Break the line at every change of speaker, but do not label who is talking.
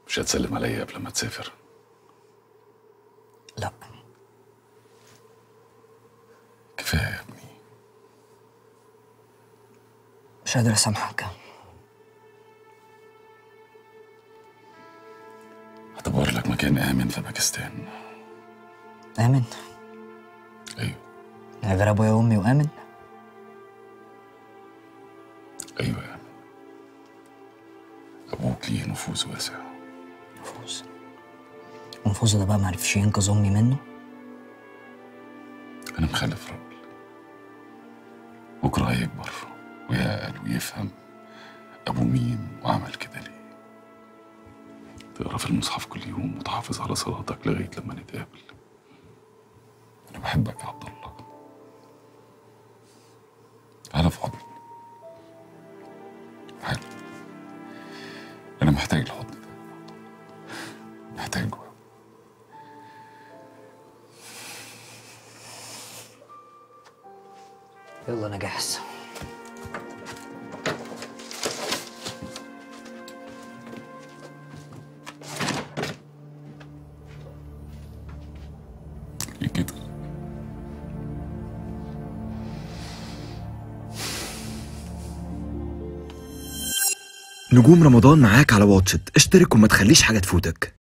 مش هتسلم عليا قبل ما تسافر
لا
كفايه يا ابني
مش قادر اسامحك
هدور لك مكان امن في باكستان
آمن
ايوه
من غير ابويا وامي وآمن
ايوه يا امن ابوك ليه نفوذ واسع
نفوذ ونفوذ ده بقى معرفش ينقذ امي منه
انا مخلف راجل بكره هيكبر ويعقل ويفهم ابوه مين وعمل كده ليه تقرا في المصحف كل يوم وتحافظ على صلاتك لغايه لما نتقابل انا بحبك يا عبد الله تعالى في حضني تعالى انا محتاج الحضن ده محتاجه
يلا انا جاهز
ليه كده
نجوم رمضان معاك على واتشت اشترك وما تخليش حاجة تفوتك